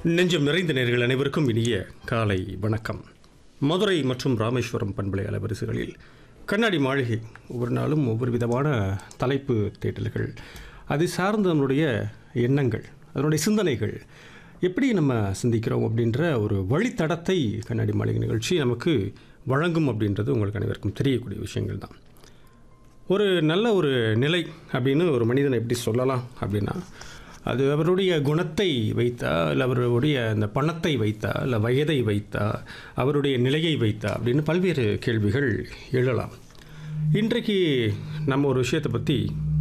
நெஞ்சம் நிறைந்த நேர்கள் அனைவருக்கும் இனிய காலை வணக்கம் மதுரை மற்றும் ராமேஸ்வரம் பண்பலை அலைவரிசைகளில் கண்ணாடி மாளிகை ஒவ்வொரு நாளும் ஒவ்வொரு விதமான தலைப்பு தேடல்கள் அது சார்ந்த நம்மளுடைய எண்ணங்கள் அதனுடைய சிந்தனைகள் எப்படி நம்ம சிந்திக்கிறோம் அப்படின்ற ஒரு வழித்தடத்தை கண்ணாடி மாளிகை நிகழ்ச்சி நமக்கு வழங்கும் அப்படின்றது உங்களுக்கு அனைவருக்கும் தெரியக்கூடிய விஷயங்கள் தான் ஒரு நல்ல ஒரு நிலை அப்படின்னு ஒரு மனிதனை எப்படி சொல்லலாம் அப்படின்னா அது அவருடைய குணத்தை வைத்தா இல்லை அவருடைய அந்த பணத்தை வைத்தா இல்லை வயதை வைத்தா அவருடைய நிலையை வைத்தா அப்படின்னு பல்வேறு கேள்விகள் எழலாம் இன்றைக்கு நம்ம ஒரு விஷயத்தை பற்றி